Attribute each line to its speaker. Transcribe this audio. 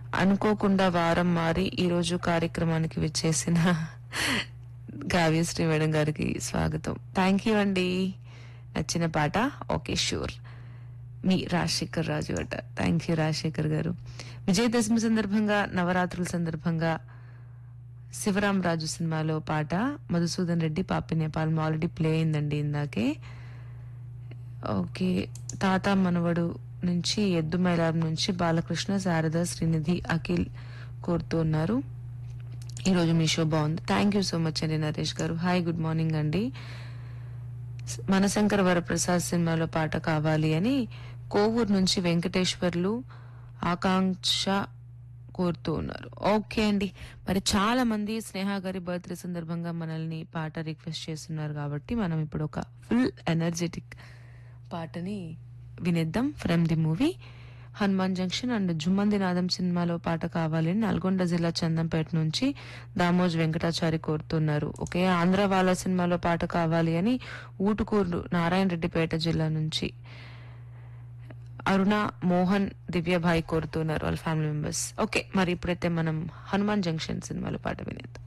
Speaker 1: అనుకోకుండా వారం మారి ఈరోజు కార్యక్రమానికి విచ్చేసిన కావ్యశ్రీ మేడం గారికి స్వాగతం థ్యాంక్ యూ అండి నచ్చిన పాట ఓకే షూర్ మీ రాజశేఖర్ రాజు అట థ్యాంక్ యూ రాజశేఖర్ గారు విజయదశమి సందర్భంగా నవరాత్రుల సందర్భంగా శివరాం రాజు సినిమాలో పాట మధుసూదన్ రెడ్డి పాపి నేపాల్ ఆల్రెడీ ప్లే అయిందండి ఇందాకే ఓకే తాత మనవడు నుంచి ఎద్దు మైలారం నుంచి బాలకృష్ణ శారద శ్రీనిధి అఖిల్ కోరుతూ ఉన్నారు ఈరోజు మీ షో బాగుంది థ్యాంక్ యూ సో మచ్ అండి నరేష్ గారు హాయ్ గుడ్ మార్నింగ్ అండి మనశంకర వరప్రసాద్ సినిమాలో పాట కావాలి అని కోవూరు నుంచి వెంకటేశ్వర్లు ఆకాంక్ష కోరుతూ ఉన్నారు ఓకే అండి మరి చాలా మంది స్నేహ గారి బర్త్డే సందర్భంగా మనల్ని పాట రిక్వెస్ట్ చేస్తున్నారు కాబట్టి మనం ఇప్పుడు ఒక ఫుల్ ఎనర్జెటిక్ పాటని వినేద్దాం from the movie Hanuman junction and Jummandi Naadam సినిమాలో పాట కావాలని నల్గొండ జిల్లా చందంపేట నుంచి దామోజ్ వెంకటాచారి కోరుతున్నారు ఒకే ఆంధ్ర వాళ్ళ సినిమాలో పాట కావాలి అని ఊటుకూరు నారాయణ రెడ్డిపేట జిల్లా నుంచి అరుణ మోహన్ దివ్యభాయ్ కోరుతున్నారు వాళ్ళ ఫ్యామిలీ మెంబర్స్ ఓకే మరి ఇప్పుడైతే మనం హనుమాన్ జంక్షన్ సినిమాలో పాట వినేద్దాం